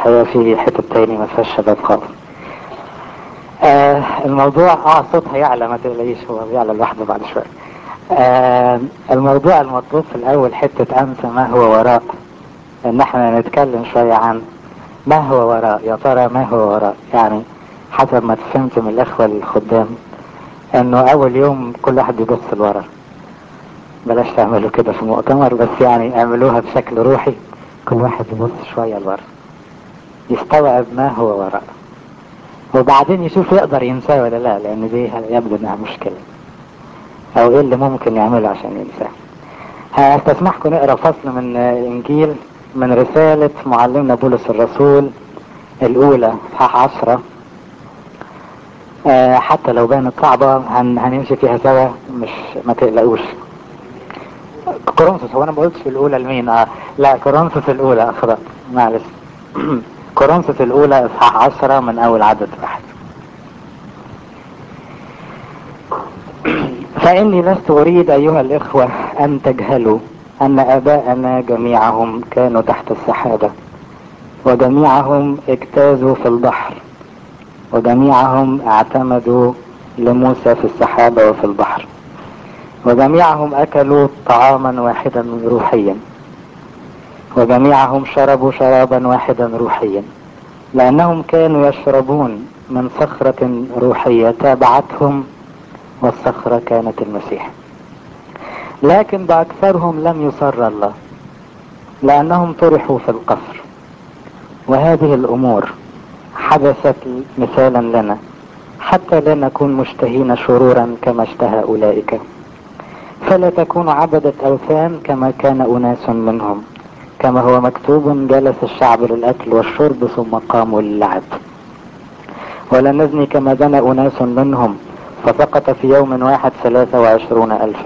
الحقيقة في حتة تاني ما فيهاش شباب خالص آه الموضوع اه صوت هيعلى ما تقلقيش هو بيعلى لوحده بعد شوية آه الموضوع المطلوب في الأول حتة أنت ما هو وراء إن احنا نتكلم شوية عن ما هو وراء يا ترى ما هو وراء يعني حسب ما فهمت من الإخوة الخدام إنه أول يوم كل واحد يبص لورا بلاش تعملوا كده في المؤتمر بس يعني اعملوها بشكل روحي كل واحد يبص شوية لورا يستوعب ما هو وراء وبعدين يشوف يقدر ينساه ولا لا لان دي يبدو انها مشكلة او ايه اللي ممكن يعمله عشان ينساه هستسمحكم نقرا فصل من انجيل من رسالة معلمنا بولس الرسول الاولى اصحاح عشرة آه حتى لو بانت صعبة هن هنمشي فيها سوا مش ما تقلقوش كورنثوس هو انا ما قلتش الاولى لمين اه لا كورنثوس الاولى اخطأت معلش كورنثوس الاولى اصحاح عشرة من اول عدد واحد فاني لست اريد ايها الاخوة ان تجهلوا ان اباءنا جميعهم كانوا تحت السحابة وجميعهم اجتازوا في البحر وجميعهم اعتمدوا لموسى في السحابة وفي البحر وجميعهم اكلوا طعاما واحدا روحيا وجميعهم شربوا شرابا واحدا روحيا لانهم كانوا يشربون من صخرة روحية تابعتهم والصخرة كانت المسيح لكن باكثرهم لم يصر الله لانهم طرحوا في القصر وهذه الامور حدثت مثالا لنا حتى لا نكون مشتهين شرورا كما اشتهى اولئك فلا تكونوا عبدة أوثان كما كان أناس منهم كما هو مكتوب جلس الشعب للأكل والشرب ثم قاموا للعب ولا نزني كما زنى أناس منهم فسقط في يوم واحد ثلاثة وعشرون ألفا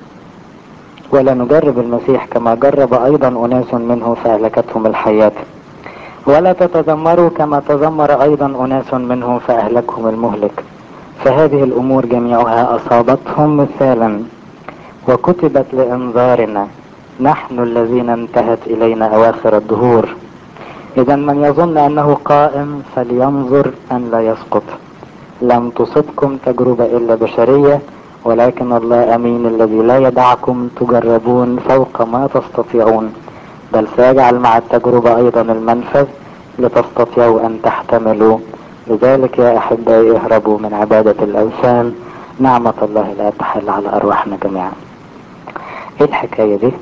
ولا نجرب المسيح كما جرب أيضا أناس منه فأهلكتهم الحياة ولا تتذمروا كما تذمر أيضا أناس منهم فأهلكهم المهلك فهذه الأمور جميعها أصابتهم مثالا وكتبت لإنذارنا نحن الذين انتهت إلينا أواخر الدهور إذا من يظن أنه قائم فلينظر أن لا يسقط لم تصبكم تجربة إلا بشرية ولكن الله أمين الذي لا يدعكم تجربون فوق ما تستطيعون بل سيجعل مع التجربة أيضا المنفذ لتستطيعوا أن تحتملوا لذلك يا أحبائي اهربوا من عبادة الأوثان نعمة الله لا تحل على أرواحنا جميعا ايه الحكاية دي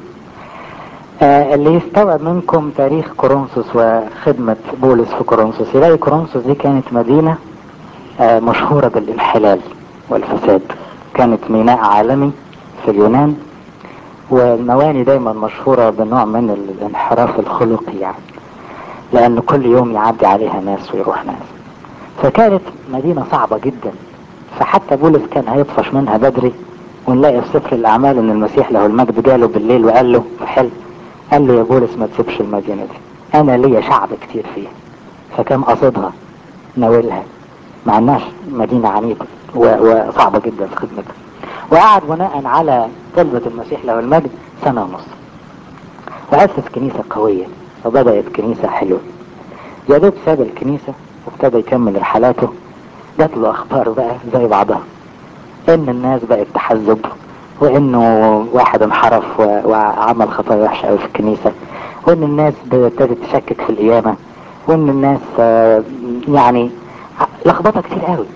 آه اللي يستوعب منكم تاريخ كورنثوس وخدمة بولس في كورنثوس يلاقي كورنثوس دي كانت مدينة آه مشهورة بالانحلال والفساد كانت ميناء عالمي في اليونان والمواني دايما مشهورة بنوع من الانحراف الخلقي يعني لأن كل يوم يعدي عليها ناس ويروح ناس فكانت مدينة صعبة جدا فحتى بولس كان هيطفش منها بدري ونلاقي في سفر الأعمال إن المسيح له المجد جاله بالليل وقال له في حلم قال له يا بولس ما تسيبش المدينة دي أنا ليا شعب كتير فيها فكان قصدها ناولها مع انهاش مدينة عنيفة وصعبة جدا في خدمتها وقعد بناء على طلبة المسيح له المجد سنة ونص وأسس كنيسة قوية وبدأت كنيسة حلوة يا دوب ساب الكنيسة وابتدى يكمل رحلاته جات له أخبار بقى زي بعضها إن الناس بقت تحزب وإنه واحد انحرف وعمل خطايا وحشة أوي في الكنيسة وإن الناس ابتدت تشكك في القيامة وإن الناس يعني لخبطة كتير قوي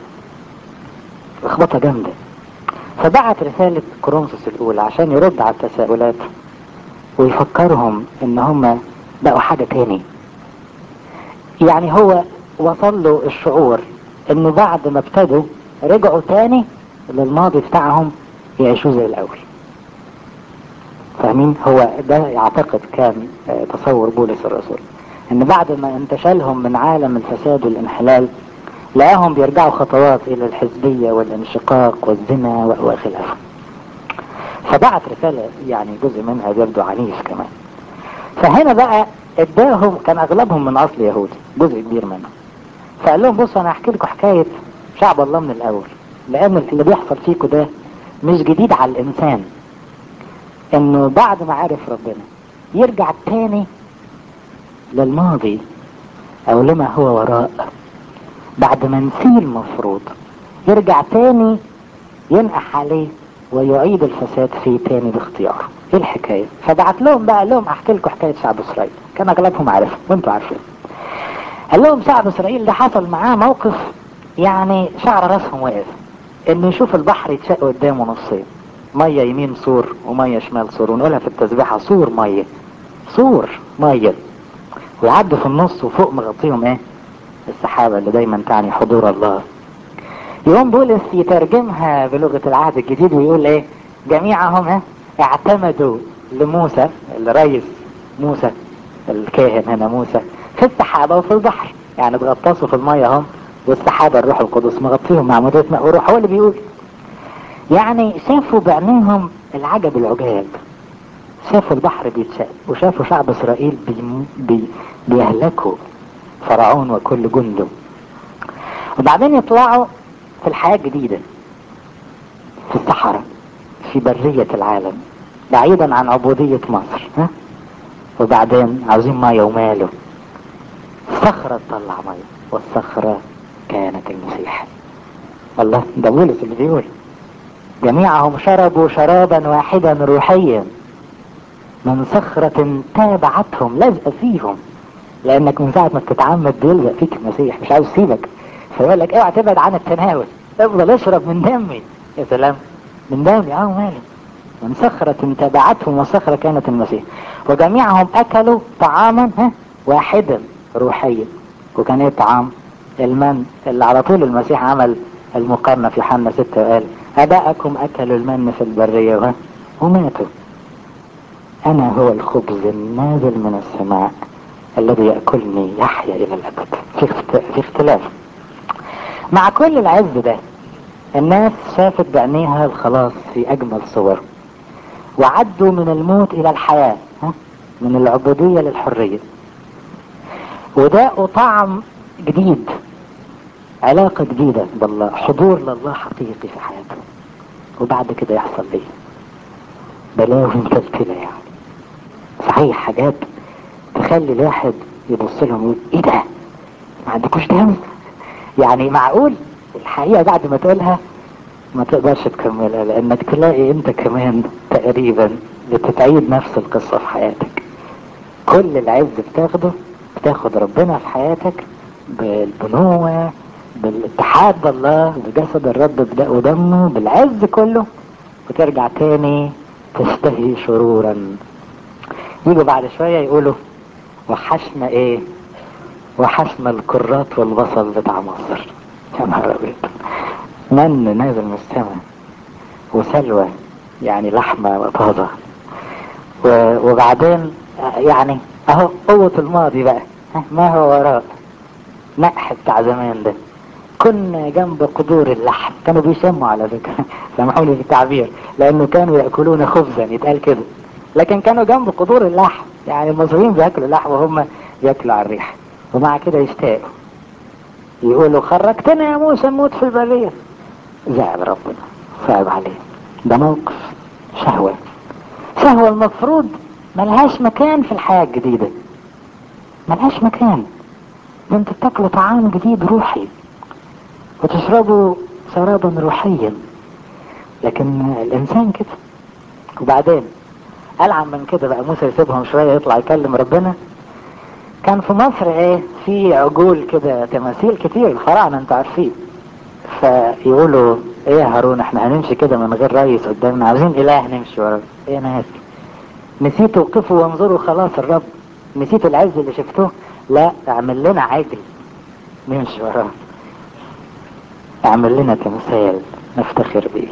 لخبطة جامدة فبعت رسالة كورنثوس الأولى عشان يرد على التساؤلات ويفكرهم إن هم بقوا حاجة تاني يعني هو وصل له الشعور إنه بعد ما ابتدوا رجعوا تاني للماضي بتاعهم يعيشوا زي الأول فاهمين هو ده يعتقد كان تصور بولس الرسول ان بعد ما انتشلهم من عالم الفساد والانحلال لقاهم بيرجعوا خطوات الى الحزبية والانشقاق والزنا وخلافه فبعت رسالة يعني جزء منها يبدو عنيف كمان فهنا بقى اداهم كان اغلبهم من اصل يهودي جزء كبير منهم فقال لهم بصوا انا هحكي لكم حكاية شعب الله من الاول لان اللي بيحصل فيكم ده مش جديد على الانسان انه بعد ما عرف ربنا يرجع تاني للماضي او لما هو وراء بعد ما نسيه المفروض يرجع تاني ينقح عليه ويعيد الفساد فيه تاني باختياره ايه الحكاية فبعت لهم بقى قال لهم احكي لكم حكاية شعب اسرائيل كان اغلبهم عارفها وانتوا عارفين قال لهم شعب اسرائيل ده حصل معاه موقف يعني شعر راسهم واقف انه يشوف البحر يتشق قدامه نصين مية يمين سور ومية شمال سور ونقولها في التسبيحة سور مية سور مية ويعدوا في النص وفوق مغطيهم ايه السحابة اللي دايما تعني حضور الله يقوم بولس يترجمها بلغة العهد الجديد ويقول ايه جميعهم اه اعتمدوا لموسى الرئيس موسى الكاهن هنا موسى في السحابة وفي البحر يعني اتغطسوا في المية هم والسحابة الروح القدس مغطيهم مع مدينة ماء وروح هو اللي بيقول يعني شافوا بعينيهم العجب العجاب شافوا البحر بيتشق وشافوا شعب اسرائيل بي بي بيهلكوا فرعون وكل جنده وبعدين يطلعوا في الحياة الجديدة في الصحراء في برية العالم بعيدا عن عبودية مصر ها؟ وبعدين عاوزين مية وماله صخرة تطلع مية والصخرة كانت المسيح الله ده بولس اللي بيقول جميعهم شربوا شرابا واحدا روحيا من صخرة تابعتهم لازقة فيهم لانك من ساعة ما بتتعمد بيلزق فيك المسيح مش عاوز يسيبك فيقول لك اوعى تبعد عن التناول افضل اشرب من دمي يا سلام من دمي اه مالي من صخرة تابعتهم وصخرة كانت المسيح وجميعهم اكلوا طعاما ها واحدا روحيا وكان ايه الطعام المن اللي على طول المسيح عمل المقارنة في حنا ستة وقال اباءكم اكلوا المن في البرية وها وماتوا انا هو الخبز النازل من السماء الذي يأكلني يحيا الى الابد في, في اختلاف مع كل العز ده الناس شافت بعينيها الخلاص في اجمل صور وعدوا من الموت الى الحياة ها؟ من العبودية للحرية وده طعم جديد علاقة جديدة بالله حضور لله حقيقي في حياتهم وبعد كده يحصل ايه بلاوي متلتلة يعني صحيح حاجات تخلي الواحد يبص لهم ويقول ايه ده ما عندكوش دم يعني معقول الحقيقة بعد ما تقولها ما تقدرش تكملها لانك تلاقي انت كمان تقريبا بتتعيد نفس القصة في حياتك كل العز بتاخده بتاخد ربنا في حياتك بالبنوة بالاتحاد بالله بجسد الرب بدأ ودمه بالعز كله وترجع تاني تشتهي شرورا يجوا بعد شوية يقولوا وحشنا ايه وحشنا الكرات والبصل بتاع مصر يا نهار ابيض من نازل من السماء وسلوى يعني لحمة طازة وبعدين يعني اهو قوة الماضي بقى ما هو وراء نقح بتاع زمان ده كنا جنب قدور اللحم كانوا بيسموا على فكرة سامحوني في التعبير لانه كانوا يأكلون خبزا يتقال كده لكن كانوا جنب قدور اللحم يعني المصريين بياكلوا لحم وهم بياكلوا على الريح ومع كده يشتاقوا يقولوا خرجتنا يا موسى نموت في البرية زعل ربنا صعب عليه ده موقف شهوة شهوة المفروض ملهاش مكان في الحياة الجديدة ملهاش مكان انت بتاكلوا طعام جديد روحي وتشربوا شرابا روحيا لكن الانسان كده وبعدين ألعن من كده بقى موسى يسيبهم شوية يطلع يكلم ربنا كان في مصر ايه في عجول كده تماثيل كتير الفراعنة انتوا عارفين فيقولوا ايه يا هارون احنا هنمشي كده من غير رئيس قدامنا عايزين اله نمشي ورا ايه ناس نسيتوا وقفوا وانظروا خلاص الرب نسيتوا العز اللي شفتوه لا اعمل لنا عجل نمشي وراه اعمل لنا تمثال نفتخر بيه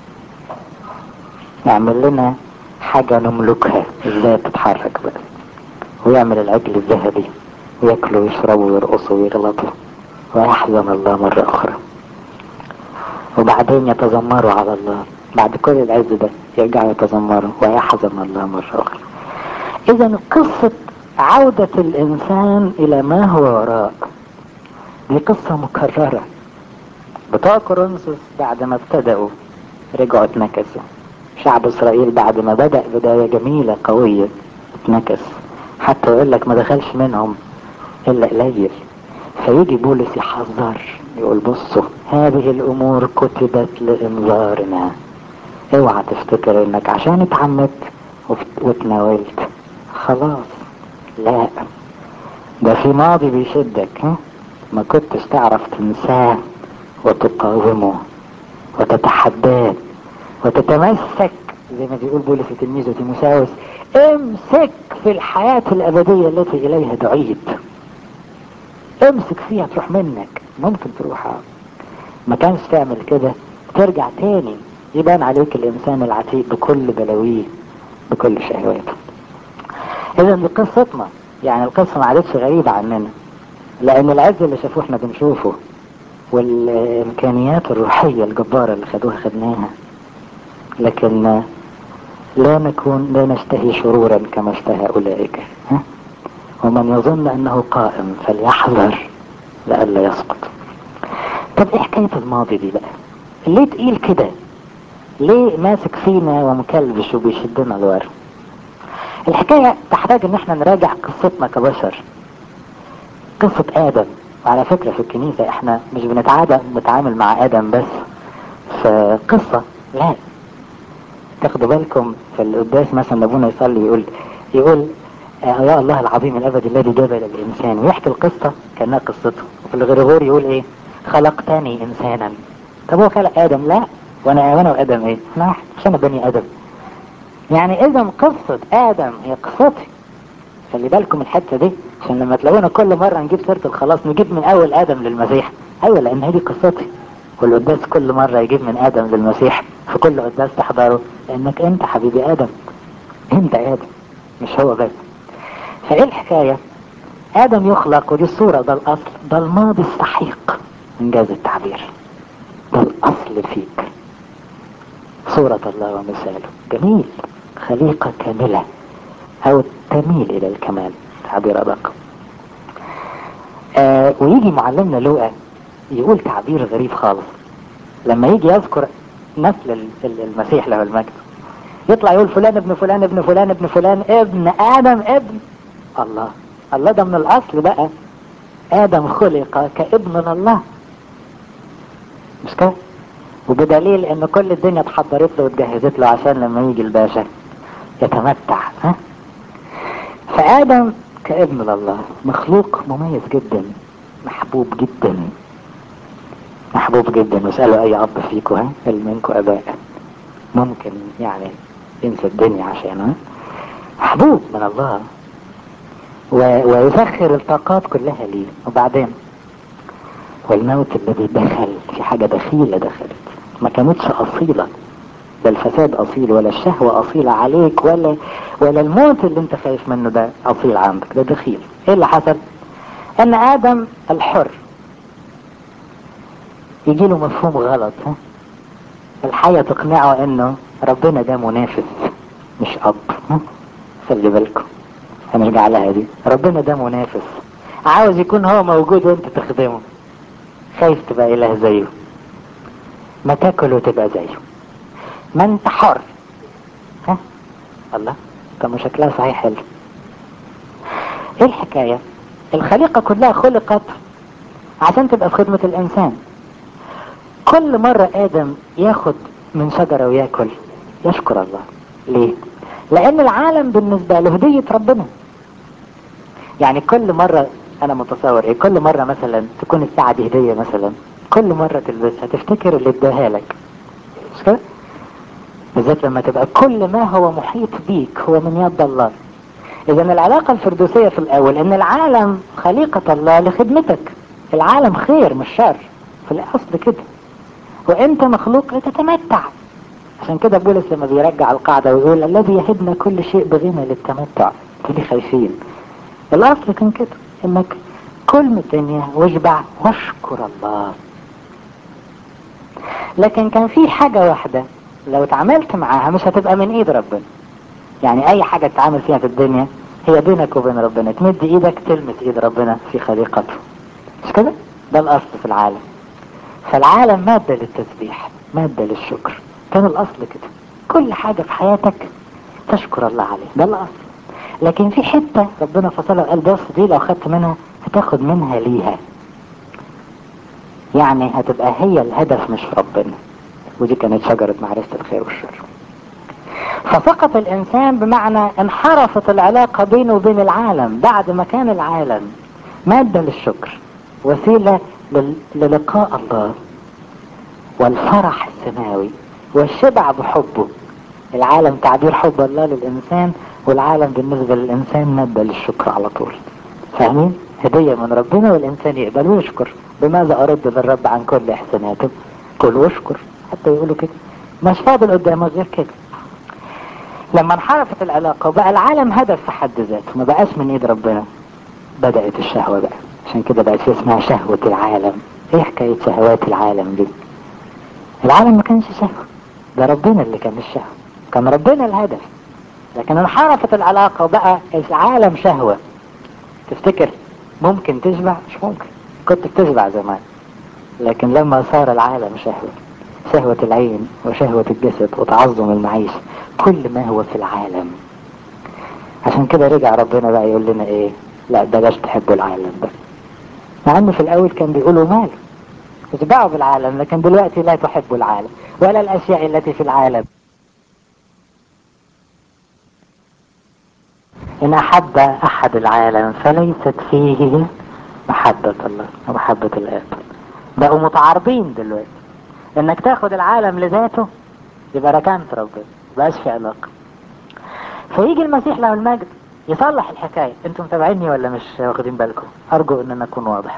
اعمل لنا حاجة نملكها ازاي تتحرك بقى ويعمل العجل الذهبي وياكلوا ويشربوا ويرقصوا ويغلطوا ويحزن الله مرة أخرى وبعدين يتذمروا على الله بعد كل العز ده يرجعوا يتذمروا ويحزن الله مرة أخرى إذا قصة عودة الإنسان إلى ما هو وراء دي قصة مكررة بتوع كورنثوس بعد ما ابتدأوا رجعوا اتنكسوا شعب إسرائيل بعد ما بدأ بداية جميلة قوية اتنكس حتى يقول لك ما دخلش منهم الا قليل فيجي بولس يحذر يقول بصوا هذه الامور كتبت لانذارنا اوعى تفتكر انك عشان اتعمدت وتناولت خلاص لا ده في ماضي بيشدك ها ما كنتش تعرف تنساه وتقاومه وتتحداه وتتمسك زي ما بيقول بولس تلميذه تيموساوس امسك في الحياة الأبدية التي إليها دعيت امسك فيها تروح منك ممكن تروح ما كانش تعمل كده ترجع تاني يبان عليك الإنسان العتيق بكل بلاويه بكل شهواته إذا دي قصتنا يعني القصة ما عادتش غريبة عننا لأن العز اللي شافوه احنا بنشوفه والإمكانيات الروحية الجبارة اللي خدوها خدناها لكن لا نكون لا نشتهي شرورا كما اشتهى أولئك ها؟ ومن يظن أنه قائم فليحذر لئلا يسقط طب ايه حكاية الماضي دي بقى ليه تقيل كده ليه ماسك فينا ومكلبش وبيشدنا لورا الحكاية تحتاج ان احنا نراجع قصتنا كبشر قصة ادم وعلى فكرة في الكنيسة احنا مش بنتعادى بنتعامل مع ادم بس في قصة لا تاخدوا بالكم في القداس مثلا ابونا يصلي يقول يقول يا الله العظيم الابدي الذي جبل الانسان ويحكي القصة كانها قصته وفي الغرغور يقول ايه خلقتني انسانا طب هو خلق ادم لا وانا وانا وادم ايه انا واحد مش انا بني ادم يعني اذا قصة ادم هي قصتي خلي بالكم الحتة دي عشان لما تلاقونا كل مرة نجيب سيرة الخلاص نجيب من اول ادم للمسيح ايوه لان هي دي قصتي والقداس كل مرة يجيب من ادم للمسيح في كل قداس تحضره لانك انت حبيبي ادم انت ادم مش هو بس فايه الحكاية ادم يخلق ودي الصورة ده الاصل ده الماضي السحيق انجاز التعبير ده الاصل فيك صورة الله ومثاله جميل خليقة كاملة او تميل الى الكمال تعبير ادق آه ويجي معلمنا لوقا يقول تعبير غريب خالص لما يجي يذكر نسل المسيح له المجد يطلع يقول فلان ابن فلان ابن فلان ابن فلان ابن ادم ابن الله الله ده من الاصل بقى ادم خلق كابن الله مش كده وبدليل ان كل الدنيا اتحضرت له واتجهزت له عشان لما يجي الباشا يتمتع ها فادم كابن لله مخلوق مميز جدا محبوب جدا محبوب جدا واسألوا اي اب فيكم ها اللي منكم اباء ممكن يعني ينسى الدنيا عشانه محبوب من الله و... ويسخر الطاقات كلها ليه وبعدين والموت الذي دخل في حاجة دخيلة دخلت ما كانتش أصيلة لا الفساد أصيل ولا الشهوة أصيلة عليك ولا ولا الموت اللي انت خايف منه ده أصيل عندك ده دخيل ايه اللي حصل ان آدم الحر يجي له مفهوم غلط ها الحياة تقنعه انه ربنا ده منافس مش اب ها خلي بالكم هنرجع لها دي ربنا ده منافس عاوز يكون هو موجود وانت تخدمه خايف تبقى اله زيه ما تاكل وتبقى زيه ما انت حر ها الله طب شكلها صحيح حلو ايه الحكاية الخليقة كلها خلقت عشان تبقى في خدمة الانسان كل مرة ادم ياخد من شجرة وياكل يشكر الله ليه لان العالم بالنسبة له هدية ربنا يعني كل مرة انا متصور ايه كل مرة مثلا تكون الساعة دي هدية مثلا كل مرة تلبسها تفتكر اللي اداها لك مش كده بالذات لما تبقى كل ما هو محيط بيك هو من يد الله اذا العلاقة الفردوسية في الاول ان العالم خليقة الله لخدمتك العالم خير مش شر في الاصل كده وانت مخلوق لتتمتع عشان كده بولس لما بيرجع القاعدة ويقول الذي يهبنا كل شيء بغنى للتمتع تلي خايفين الاصل كان كده انك كل من الدنيا واشبع واشكر الله لكن كان في حاجة واحدة لو اتعاملت معاها مش هتبقى من ايد ربنا يعني اي حاجة تتعامل فيها في الدنيا هي بينك وبين ربنا تمد ايدك تلمس ايد ربنا في خليقته مش كده ده الاصل في العالم فالعالم مادة للتسبيح مادة للشكر كان الاصل كده كل حاجة في حياتك تشكر الله عليه ده الاصل لكن في حتة ربنا فصلها وقال بص دي لو خدت منها هتاخد منها ليها يعني هتبقى هي الهدف مش ربنا ودي كانت شجرة معرفة الخير والشر فسقط الإنسان بمعنى انحرفت العلاقة بينه وبين العالم بعد ما كان العالم مادة للشكر وسيلة لل- للقاء الله والفرح السماوي والشبع بحبه العالم تعبير حب الله للإنسان والعالم بالنسبة للإنسان مادة للشكر على طول فاهمين؟ هدية من ربنا والإنسان يقبل ويشكر بماذا أرد بالرب عن كل إحساناته؟ كل واشكر حتى يقولوا كده مش فاضل قدامه غير كده لما انحرفت العلاقة وبقى العالم هدف في حد ذاته ما بقاش من ايد ربنا بدأت الشهوة بقى عشان كده بقت في اسمها شهوة العالم ايه حكاية شهوات العالم دي العالم ما كانش شهوة ده ربنا اللي كان الشهوة كان ربنا الهدف لكن انحرفت العلاقة وبقى العالم شهوة تفتكر ممكن تشبع مش ممكن كنت بتشبع زمان لكن لما صار العالم شهوة شهوة العين وشهوة الجسد وتعظم المعيشة كل ما هو في العالم عشان كده رجع ربنا بقى يقول لنا ايه لا بلاش تحبوا العالم ده مع انه في الاول كان بيقولوا ماله اشبعوا بالعالم لكن دلوقتي لا تحبوا العالم ولا الاشياء التي في العالم ان احب احد العالم فليست فيه محبة الله ومحبة الاب بقوا متعارضين دلوقتي انك تاخد العالم لذاته يبقى ركنت ربنا مبقاش في علاقة فيجي المسيح له المجد يصلح الحكاية انتم متابعيني ولا مش واخدين بالكم ارجو ان انا اكون واضح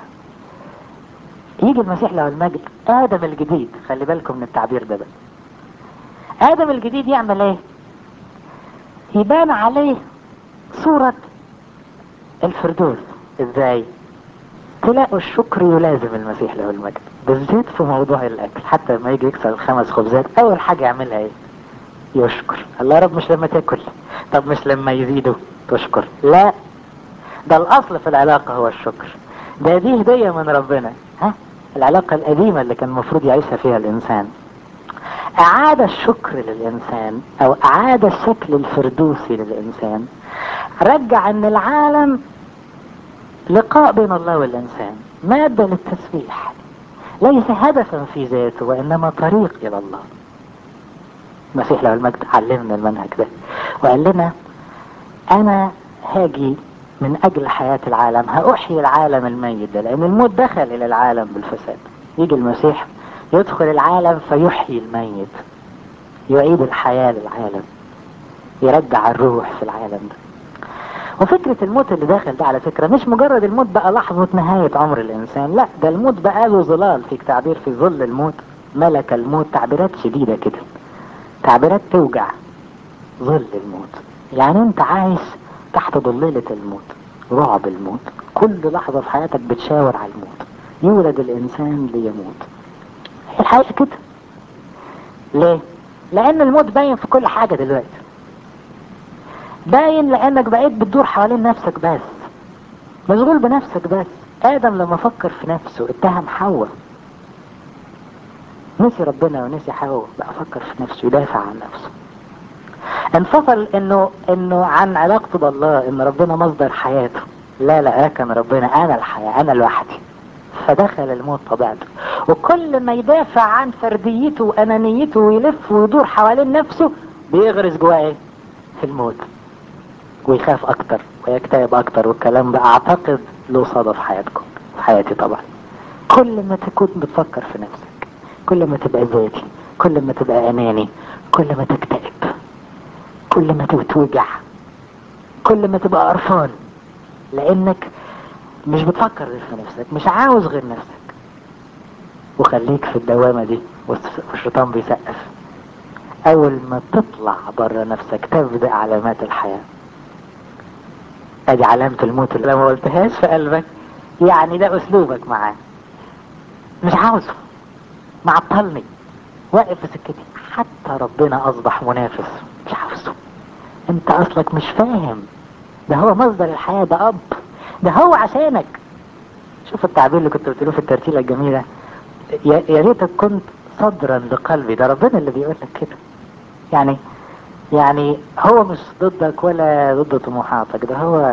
يجي المسيح له المجد ادم الجديد خلي بالكم من التعبير ده بقى ادم الجديد يعمل ايه يبان عليه صورة الفردوس ازاي تلاقوا الشكر يلازم المسيح له المجد بالذات في موضوع الاكل حتى لما يجي يكسر الخمس خبزات اول حاجة يعملها ايه يشكر الله يا رب مش لما تاكل طب مش لما يزيدوا تشكر لا ده الاصل في العلاقة هو الشكر ده دي هدية من ربنا ها العلاقة القديمة اللي كان المفروض يعيشها فيها الانسان اعاد الشكر للانسان او اعاد الشكل الفردوسي للانسان رجع ان العالم لقاء بين الله والإنسان مادة للتسبيح ليس هدفا في ذاته وإنما طريق إلى الله المسيح له المجد علمنا المنهج ده وقال لنا أنا هاجي من أجل حياة العالم هأحيي العالم الميت ده لأن الموت دخل إلى العالم بالفساد يجي المسيح يدخل العالم فيحيي الميت يعيد الحياة للعالم يرجع الروح في العالم ده وفكرة الموت اللي داخل ده على فكرة مش مجرد الموت بقى لحظة نهاية عمر الإنسان لا ده الموت بقى له ظلال فيك تعبير في ظل الموت ملك الموت تعبيرات شديدة كده تعبيرات توجع ظل الموت يعني انت عايش تحت ضليلة الموت رعب الموت كل لحظة في حياتك بتشاور على الموت يولد الإنسان ليموت هي الحقيقة كده ليه؟ لأن الموت باين في كل حاجة دلوقتي باين لانك بقيت بتدور حوالين نفسك بس مشغول بنفسك بس ادم لما فكر في نفسه اتهم حواء نسي ربنا ونسي حواء بقى فكر في نفسه يدافع عن نفسه انفصل انه انه عن علاقته بالله ان ربنا مصدر حياته لا لا كان ربنا انا الحياة انا لوحدي فدخل الموت طبيعته وكل ما يدافع عن فرديته وانانيته ويلف ويدور حوالين نفسه بيغرس جواه ايه في الموت ويخاف اكتر ويكتئب اكتر والكلام ده اعتقد له صدى في حياتكم في حياتي طبعا كل ما تكون بتفكر في نفسك كل ما تبقى ذاتي كل ما تبقى اناني كل ما تكتئب كل ما تتوجع كل ما تبقى قرفان لانك مش بتفكر غير في نفسك مش عاوز غير نفسك وخليك في الدوامة دي والشيطان بيسقف اول ما تطلع بره نفسك تبدأ علامات الحياة ادي علامة الموت اللي لو ما قلتهاش في قلبك يعني ده اسلوبك معاه مش عاوزه معطلني واقف في سكتي حتى ربنا اصبح منافس مش عاوزه انت اصلك مش فاهم ده هو مصدر الحياة ده اب ده هو عشانك شوف التعبير اللي كنت قلت له في الترتيلة الجميلة يا يا ريتك كنت صدرا لقلبي ده ربنا اللي بيقول لك كده يعني يعني هو مش ضدك ولا ضد طموحاتك ده هو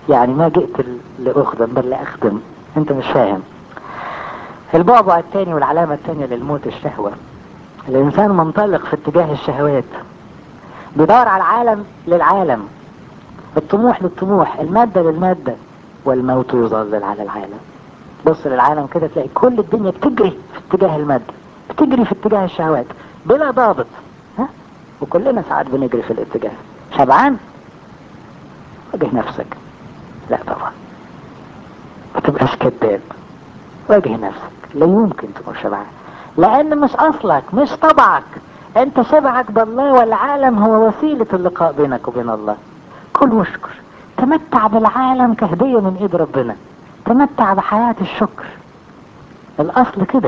يعني ما جئت لأخدم بل لأخدم أنت مش فاهم البعبع الثاني والعلامة الثانية للموت الشهوة الإنسان منطلق في اتجاه الشهوات بيدور على العالم للعالم الطموح للطموح المادة للمادة والموت يظلل على العالم بص للعالم كده تلاقي كل الدنيا بتجري في اتجاه المادة بتجري في اتجاه الشهوات بلا ضابط ها وكلنا ساعات بنجري في الاتجاه شبعان واجه نفسك لا طبعا ما تبقاش كذاب واجه نفسك لا يمكن تكون شبعان لان مش اصلك مش طبعك انت شبعك بالله والعالم هو وسيلة اللقاء بينك وبين الله كل واشكر تمتع بالعالم كهدية من ايد ربنا تمتع بحياة الشكر الاصل كده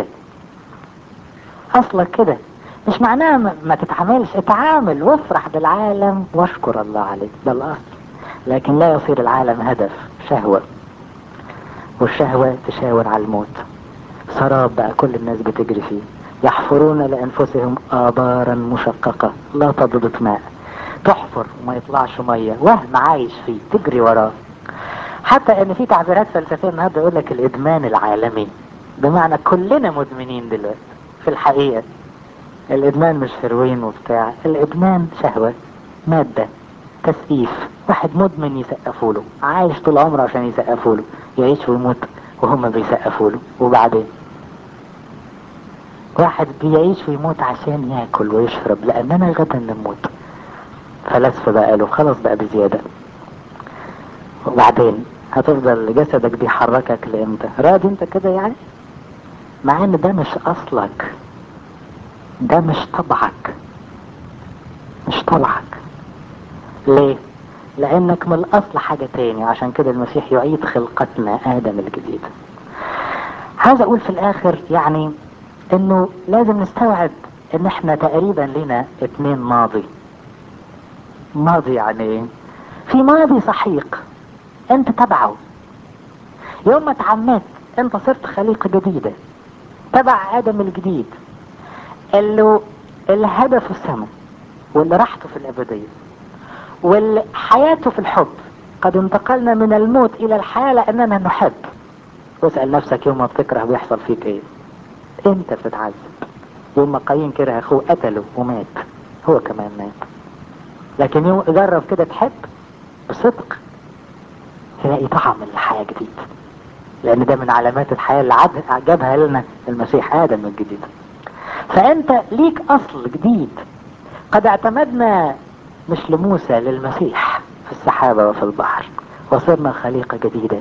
اصلك كده مش معناه ما تتعاملش اتعامل وافرح بالعالم واشكر الله عليه ده الاصل لكن لا يصير العالم هدف شهوة والشهوة تشاور على الموت سراب بقى كل الناس بتجري فيه يحفرون لأنفسهم آبارا مشققة لا تضبط ماء تحفر وما يطلعش مية وهم عايش فيه تجري وراه حتى ان في تعبيرات فلسفية النهارده يقول لك الادمان العالمي بمعنى كلنا مدمنين دلوقتي في الحقيقة الادمان مش هيروين وبتاع الادمان شهوة مادة تسقيف واحد مدمن يسقفوا له عايش طول عمره عشان يسقفوا له يعيش ويموت وهم بيسقفوا له وبعدين واحد بيعيش ويموت عشان ياكل ويشرب لاننا غدا نموت فلسفة بقى له خلاص بقى بزيادة وبعدين هتفضل جسدك بيحركك لامتى راضي انت كده يعني مع ان ده مش اصلك ده مش طبعك مش طبعك ليه لانك من الاصل حاجة تاني عشان كده المسيح يعيد خلقتنا ادم الجديد عاوز اقول في الاخر يعني انه لازم نستوعب ان احنا تقريبا لنا اتنين ماضي ماضي يعني ايه في ماضي سحيق انت تبعه يوم ما اتعمدت انت صرت خليقة جديدة تبع ادم الجديد اللي اللي هدفه السماء واللي راحته في الابدية واللي حياته في الحب قد انتقلنا من الموت الى الحياة لاننا نحب واسأل نفسك يوم ما بتكره بيحصل فيك ايه انت بتتعذب يوم ما قايين كره اخوه قتله ومات هو كمان مات لكن يوم جرب كده تحب بصدق تلاقي طعم الحياة جديد لان ده من علامات الحياة اللي جابها لنا المسيح ادم الجديد فانت ليك اصل جديد قد اعتمدنا مش لموسى للمسيح في السحابة وفي البحر وصرنا خليقة جديدة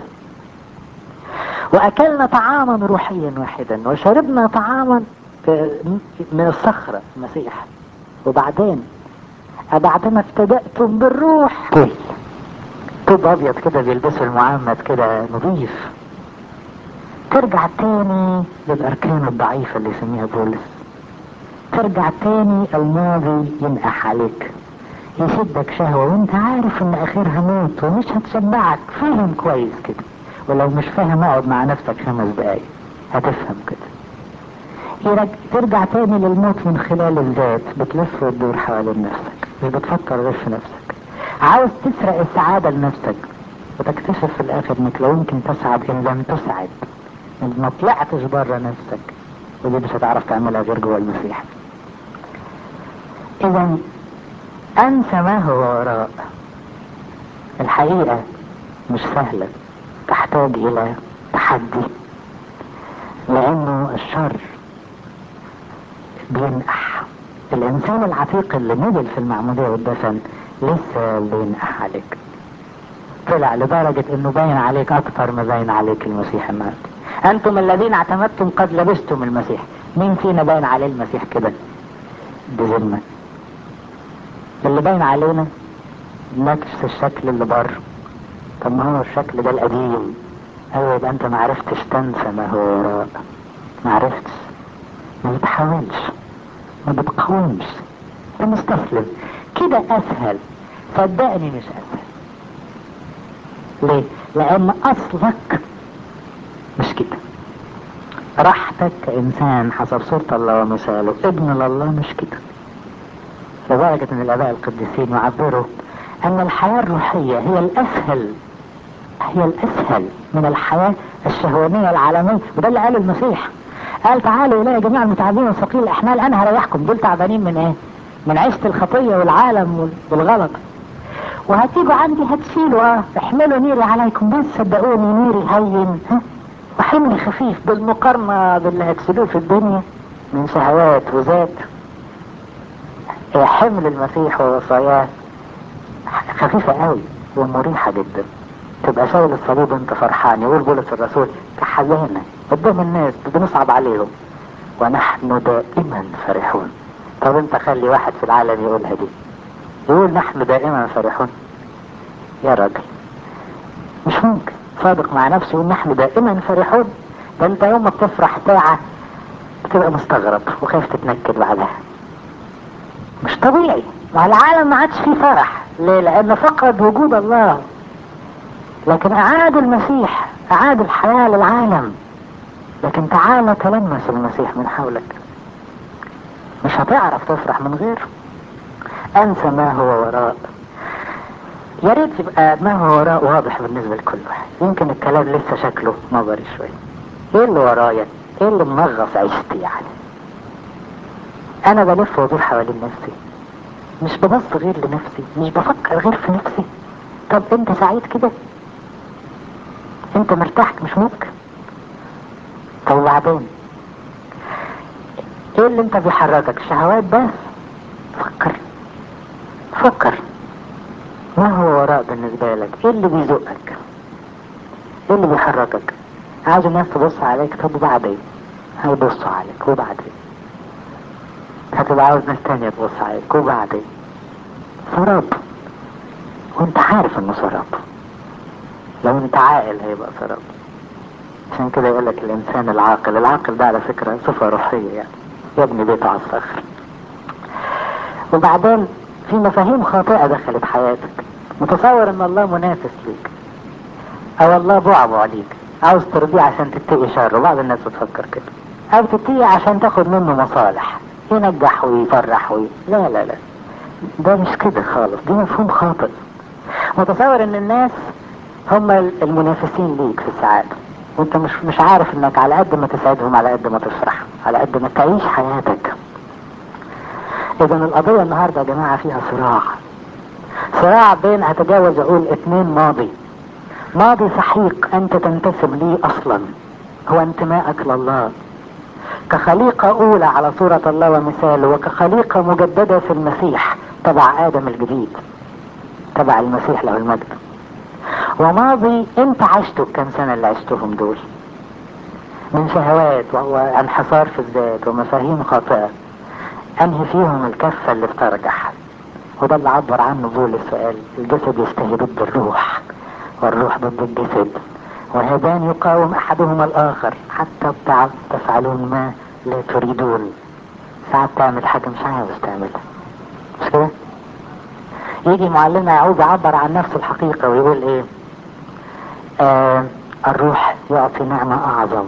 واكلنا طعاما روحيا واحدا وشربنا طعاما من الصخرة المسيح وبعدين بعدما ابتدأتم بالروح طيب طوب ابيض كده بيلبسوا المعمد كده نظيف ترجع تاني للاركان الضعيفة اللي يسميها بولس ترجع تاني الماضي ينقح عليك يشدك شهوة وانت عارف ان اخرها موت ومش هتشبعك فاهم كويس كده ولو مش فاهم اقعد مع نفسك خمس دقايق هتفهم كده يرج... ترجع تاني للموت من خلال الذات بتلف وتدور حوالين نفسك مش بتفكر غير في نفسك عاوز تسرق السعادة لنفسك وتكتشف في الاخر انك لو يمكن تسعد ان لم تسعد ان ما طلعتش بره نفسك ودي مش هتعرف تعملها غير جوه المسيح اذا انسى ما هو وراء الحقيقة مش سهلة تحتاج الى تحدي لانه الشر بينقح الانسان العتيق اللي نزل في المعمودية والدفن لسه بينقح عليك طلع لدرجة انه باين عليك اكتر ما باين عليك المسيح النهارده انتم الذين اعتمدتم قد لبستم المسيح مين فينا باين عليه المسيح كده بذمة اللي باين علينا نفس الشكل اللي بره طب ما هو الشكل ده القديم ايوه يبقى انت ما عرفتش تنسى ما هو وراء ما عرفتش ما بتحاولش ما بتقاومش انت مستسلم كده اسهل صدقني مش اسهل ليه لان اصلك مش كده راحتك كإنسان حسب صورة الله ومثاله ابن لله مش كده لدرجة ان الاباء القديسين يعبروا ان الحياة الروحية هي الاسهل هي الاسهل من الحياة الشهوانية العالمية وده اللي قاله المسيح قال تعالوا الي جميع المتعبين وثقيل الاحمال انا هريحكم دول تعبانين من ايه من عيشة الخطية والعالم والغلط وهتيجوا عندي هتشيلوا اه احملوا نيري عليكم بس صدقوني نيري هين ها وحملي خفيف بالمقارنة باللي هتشيلوه في الدنيا من شهوات وذات حمل المسيح ووصاياه خفيفة قوي ومريحة جدا تبقى شايل الصليب وانت فرحان يقول بولس الرسول كحزانة قدام الناس بنصعب عليهم ونحن دائما فرحون طب انت خلي واحد في العالم يقولها دي يقول نحن دائما فرحون يا راجل مش ممكن صادق مع نفسه يقول نحن دائما فرحون ده انت يوم ما بتفرح ساعة بتبقى مستغرب وخايف تتنكد بعدها مش طبيعي مع العالم ما عادش فيه فرح ليه لان فقد وجود الله لكن اعاد المسيح اعاد الحياة للعالم لكن تعال تلمس المسيح من حولك مش هتعرف تفرح من غيره انسى ما هو وراء يا ريت يبقى ما هو وراء واضح بالنسبة لكل واحد يمكن الكلام لسه شكله نظري شوية ايه اللي ورايا ايه اللي منغص عيشتي يعني انا بلف وادور حوالين نفسي مش ببص غير لنفسي مش بفكر غير في نفسي طب انت سعيد كده انت مرتاح مش ممكن طب وبعدين ايه اللي انت بيحركك شهوات بس فكر فكر ما هو وراء بالنسبة لك ايه اللي بيزقك ايه اللي بيحركك عايز الناس تبص عليك طب وبعدين هيبصوا عليك وبعدين هتبقى عاوز ناس تانية تبص عليك وبعدين سراب وانت عارف انه سراب لو انت عاقل هيبقى سراب عشان كده يقول لك الانسان العاقل العاقل ده على فكرة صفة روحية يعني يبني بيته على الصخر وبعدين في مفاهيم خاطئة دخلت حياتك متصور ان الله منافس ليك او الله بعبع ليك عاوز ترضيه عشان تتقي شره بعض الناس بتفكر كده او تتقي عشان تاخد منه مصالح ينجح ويفرح وي... لا لا لا ده مش كده خالص دي مفهوم خاطئ متصور ان الناس هم المنافسين ليك في السعادة وانت مش مش عارف انك على قد ما تسعدهم على قد ما تفرح على قد ما تعيش حياتك اذا القضية النهاردة يا جماعة فيها صراع صراع بين هتجاوز اقول اتنين ماضي ماضي سحيق انت تنتسب ليه اصلا هو انتمائك لله كخليقة اولى على صورة الله ومثاله وكخليقة مجددة في المسيح تبع ادم الجديد تبع المسيح له المجد وماضي انت عشته كم سنة اللي عشتهم دول من شهوات وهو انحصار في الذات ومفاهيم خاطئة انهي فيهم الكفة اللي بترجح وده اللي عبر عنه بولس وقال الجسد يستهي ضد الروح والروح ضد الجسد وهذان يقاوم احدهما الاخر حتى بتعب تفعلون ما لا تريدون ساعات تعمل حاجة مش عاوز تعملها مش كده يجي معلمنا يعود يعبر عن نفس الحقيقة ويقول ايه آه الروح يعطي نعمة اعظم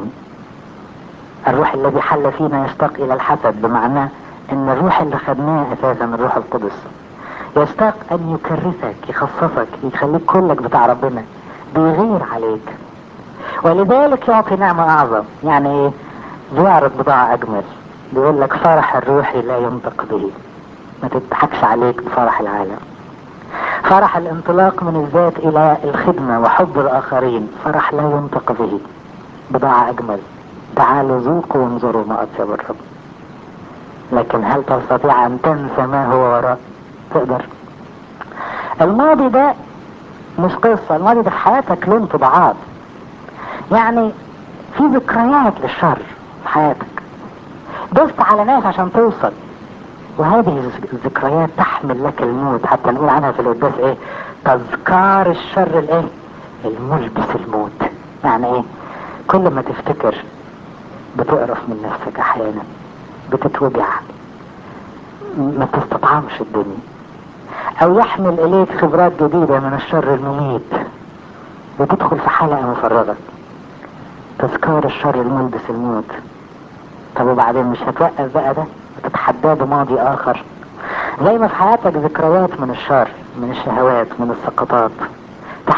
الروح الذي حل فينا يشتاق الى الحسد بمعنى ان الروح اللي خدناه اساسا الروح القدس يشتاق ان يكرسك يخصصك يخليك كلك بتاع ربنا بيغير عليك ولذلك يعطي نعمة اعظم يعني ايه بيعرض بضاعة اجمل بيقول لك فرح الروحي لا ينطق به ما تضحكش عليك بفرح العالم فرح الانطلاق من الذات الى الخدمة وحب الاخرين فرح لا ينطق به بضاعة اجمل تعالوا ذوقوا وانظروا ما اطيب الرب لكن هل تستطيع ان تنسى ما هو وراء تقدر الماضي ده مش قصة الماضي ده في حياتك له انطباعات يعني في ذكريات للشر في حياتك دست على ناس عشان توصل وهذه الذكريات تحمل لك الموت حتى نقول عنها في القداس ايه تذكار الشر الايه الملبس الموت يعني ايه كل ما تفتكر بتقرف من نفسك احيانا بتتوجع ما تستطعمش الدنيا او يحمل اليك خبرات جديدة من الشر المميت وتدخل في حلقة مفرغة تذكار الشر الملبس الموت طب وبعدين مش هتوقف بقى ده وتتحداه بماضي اخر زي ما في حياتك ذكريات من الشر من الشهوات من السقطات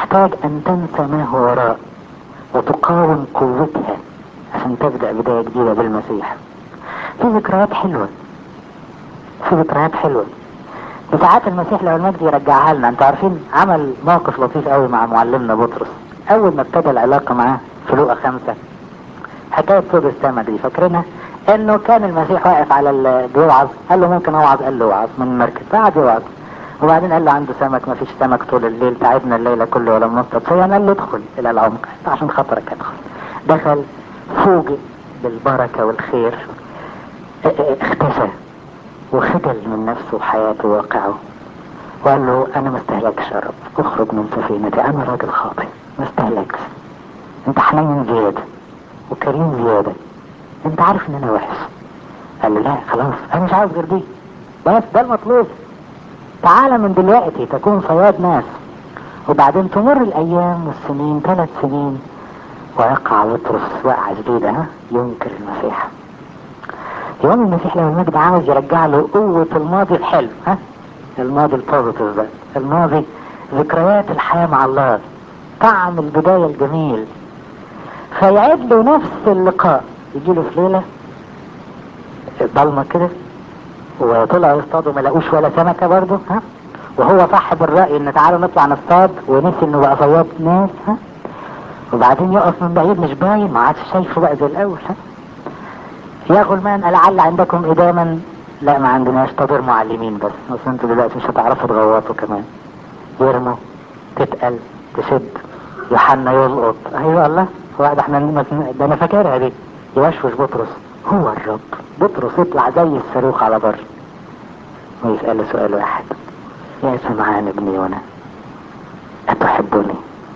تحتاج ان تنسى ما هو وراء وتقاوم قوتها عشان تبدأ بداية جديدة بالمسيح في ذكريات حلوة في ذكريات حلوة وساعات المسيح لو المجد يرجعها لنا انتوا عارفين عمل موقف لطيف قوي مع معلمنا بطرس اول ما ابتدى العلاقة معاه في لوقا خمسة حكاية صوب السما دي فاكرينها انه كان المسيح واقف على ال- بيوعظ قال له ممكن اوعظ قال له اوعظ من المركب فقعد يوعظ وبعدين قال له عنده سمك ما فيش سمك طول الليل تعبنا الليلة كله ولم نصطاد شيئا قال له ادخل الى العمق عشان خاطرك ادخل دخل فوجئ بالبركة والخير اه- اه- اختفى وخجل من نفسه وحياته وواقعه وقال له انا ما استهلكش يا رب اخرج من سفينتي انا راجل خاطئ ما استهلكش انت حنين زيادة وكريم زيادة انت عارف ان انا وحش قال له لا خلاص انا مش عاوز غير دي بس ده المطلوب تعالى من دلوقتي تكون صياد ناس وبعدين تمر الايام والسنين ثلاث سنين ويقع بطرس وقعة جديدة ها ينكر المسيح يوم المسيح لو المجد عاوز يرجع له قوة الماضي الحلو ها الماضي البوزيتيف ده الماضي ذكريات الحياة مع الله طعم البداية الجميل فيعد له نفس اللقاء يجي له في ليلة ضلمة كده وطلعوا يصطادوا ما لقوش ولا سمكة برضه ها وهو صاحب الرأي ان تعالوا نطلع نصطاد ونسي انه بقى صياد ناس ها وبعدين يقف من بعيد مش باين ما عادش شايفه بقى زي الاول ها يا غلمان لعل عندكم إداما لا ما عندناش طبير معلمين بس اصل انتوا دلوقتي مش هتعرفوا تغوطوا كمان يرموا تتقل تشد يوحنا يلقط ايوه الله واحد احنا ما سن- ده انا فاكرها دي يوشوش بطرس هو الرب بطرس يطلع زي الصاروخ على بر ويسأله سؤال واحد يا سمعان ابني وانا أتحبني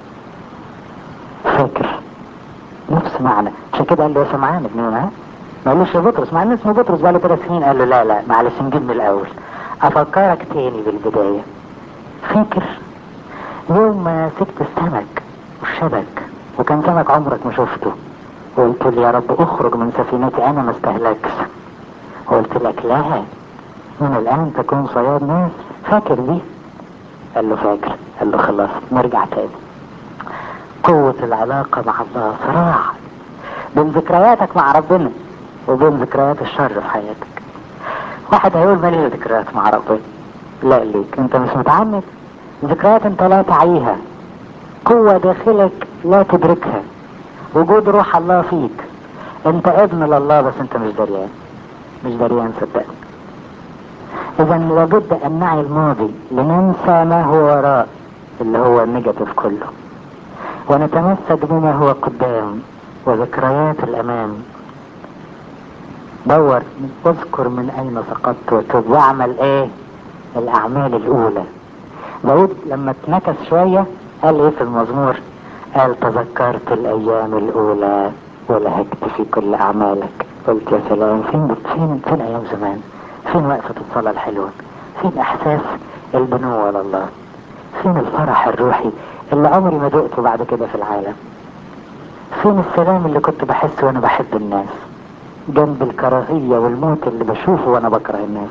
فاكر نفس معنى عشان كده قال له يا سمعان ابني وانا ما قالوش يا بطرس مع ان اسمه بطرس بقاله ثلاث سنين قال له لا لا معلش نجيب من الاول افكرك تاني بالبداية فاكر يوم ما سبت السمك والشبك وكان سمك عمرك ما شفته وقلت لي يا رب اخرج من سفينتي انا ما استهلكش وقلت لك لا من الان تكون صياد ناس فاكر دي قال له فاكر قال له خلاص نرجع تاني قوة العلاقة مع الله صراع بين ذكرياتك مع ربنا وبين ذكريات الشر في حياتك واحد هيقول مالي ذكريات مع ربنا لا ليك انت مش متعمد ذكريات انت لا تعيها قوة داخلك لا تدركها وجود روح الله فيك انت ابن لله بس انت مش دريان مش دريان صدقني اذا لابد ان نعي الماضي لننسى ما هو وراء اللي هو النيجاتيف كله ونتمسك بما هو قدام وذكريات الامام دور اذكر من اين سقطت وتوب واعمل ايه الاعمال الاولى داود لما اتنكس شوية قال ايه في المزمور قال تذكرت الايام الاولى ولهجت في كل اعمالك قلت يا سلام فين فين فين ايام زمان فين وقفة الصلاة الحلوة فين احساس البنوة لله فين الفرح الروحي اللي عمري ما دقته بعد كده في العالم فين السلام اللي كنت بحسه وانا بحب الناس جنب الكراهية والموت اللي بشوفه وانا بكره الناس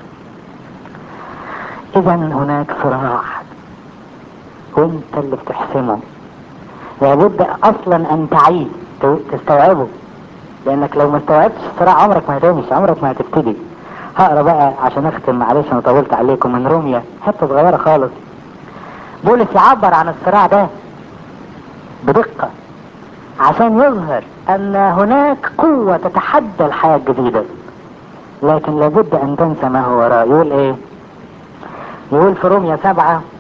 اذا هناك صراع وانت اللي بتحسمه لابد اصلا ان تعيه ت- تستوعبه لانك لو ما استوعبتش الصراع عمرك ما هتمشي عمرك ما هتبتدي هقرا بقى عشان اختم معلش انا طولت عليكم من روميا حته صغيره خالص بولس يعبر عن الصراع ده بدقه عشان يظهر ان هناك قوه تتحدى الحياه الجديده لكن لابد ان تنسى ما هو وراء يقول ايه يقول في روميا سبعة